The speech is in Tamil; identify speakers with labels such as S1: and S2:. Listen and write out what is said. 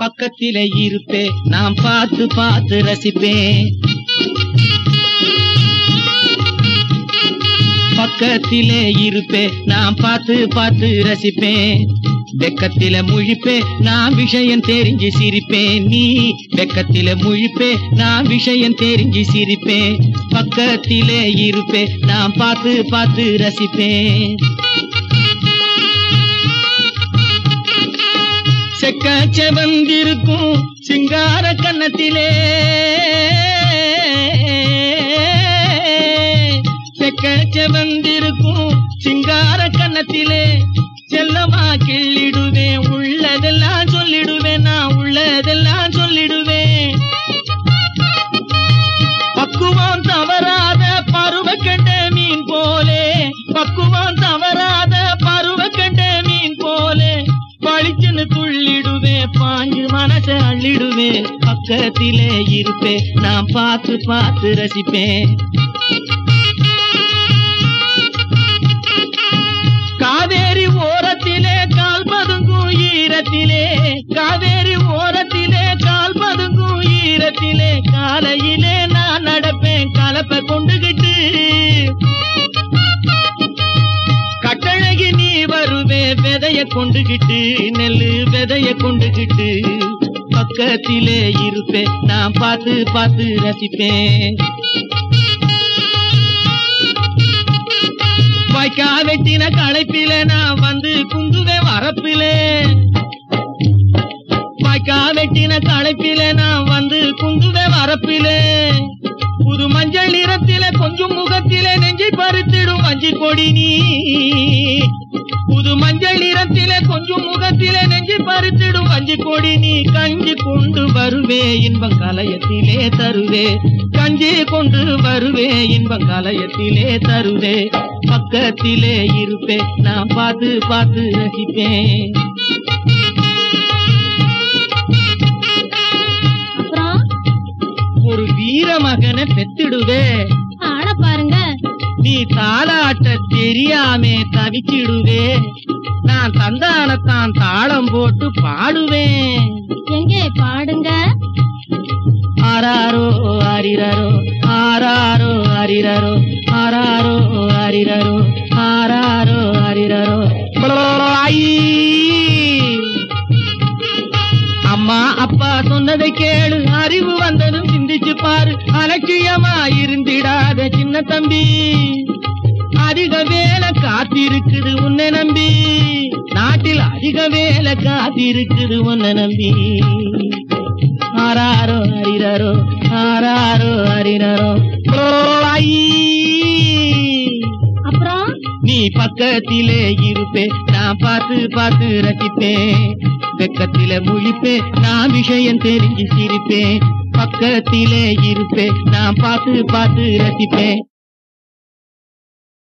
S1: பக்கத்திலே இருப்பேன் நான் பார்த்து பார்த்து ரசிப்பேன் பக்கத்திலே இருப்பேன் நான் பார்த்து பார்த்து ரசிப்பேன் வெக்கத்தில முழிப்பேன் நான் விஷயம் தெரிஞ்சு சிரிப்பேன் நீ வெக்கத்தில முழிப்பேன் நான் விஷயம் தெரிஞ்சு சிரிப்பேன் பக்கத்திலே இருப்பேன் நான் பார்த்து பார்த்து ரசிப்பேன் செக்க செவந்திருக்கும் சிங்கார கன்னத்திலே செக்க செவந்திருக்கும் சிங்கார கன்னத்திலே செல்லமா கிள்ளிடுவேன் உள்ளதெல்லாம் சொல்லிடுவேன் நான் உள்ளதெல்லாம் சொல்லிடுவேன் பக்குவம் தவறாத பருவ கண்ட மீன் போலே பக்குவம் தவறாத பருவ கண்ட மீன் போலே பளிச்சுன்னு துள்ளிடுவேன் பாஞ்சு மனச அள்ளிடுவேன் பக்கத்திலே இருப்பேன் நான் பார்த்து பார்த்து ரசிப்பேன் காவேரி ஓரத்திலே கால் பதுங்கும் ஈரத்திலே காவேரி ஓரத்திலே கால் பதுங்கும் ஈரத்திலே காலையிலே நான் நடப்பேன் கலப்பை கொண்டுகிட்டு கட்டழகி நீ வருவே விதைய கொண்டுகிட்டு நெல்லு விதைய கொண்டுகிட்டு பக்கத்திலே இருப்பேன் நான் பார்த்து பார்த்து ரசிப்பேன் வாய்க்கா வெட்டின களைப்பிலே நான் வந்து குந்துவே வரப்பிலே வாய்க்கா வெட்டின களைப்பிலே நான் வந்து குந்துவே வரப்பிலே புது மஞ்சள் நிறத்திலே கொஞ்சம் முகத்திலே நெஞ்சை பறித்திடும் வஞ்சி கொடி நீ புது மஞ்சள் நிறத்திலே கொஞ்சம் முகத்திலே நெஞ்சை பறித்திடும் வஞ்சி கொடி நீ கஞ்சி கொண்டு வருவே இன்பம் கலையத்திலே தருவே கஞ்சி கொண்டு வருவே இன்பம் கலையத்திலே தருவே பக்கத்திலே இருப்பேன் நான் பார்த்து பார்த்து ரசிப்பேன்
S2: அப்புறம்
S1: ஒரு வீர மகனை பெத்திடுவே
S2: ஆள பாருங்க
S1: நீ தாளாட்ட தெரியாமே தவிச்சிடுவே நான் தந்தானத்தான் தாளம் போட்டு பாடுவேன்
S2: எங்கே பாடுங்க
S1: ஆராரோ ஆரிரரோ ஆராரோ ஆரிரரோ ஆராரோ ஆரிரரோ ஆராரோ ஆரிரரோ ஐ! அம்மா அப்பா சொன்னதை கேளு அறிவு வந்ததும் சிந்திச்சு பாரு அலட்சியமா இருந்திடாத சின்ன தம்பி அதிக வேலை காத்திருக்குது உன்னை நம்பி நாட்டில் அதிக வேலை காத்திருக்குது உன்னை நம்பி ஆராரோ அரிரரோ ஆராரோ அரிரரோ ஐ!
S2: அப்புறம்
S1: நீ பக்கத்திலே இருப்பே நான் பார்த்து பார்த்து ரசிப்பேன் வெக்கத்திலே முழிப்பேன் நான் விஷயம் தெரிஞ்சு சிரிப்பேன் பக்கத்திலே இருப்பேன் நான் பார்த்து பார்த்து ரசிப்பேன்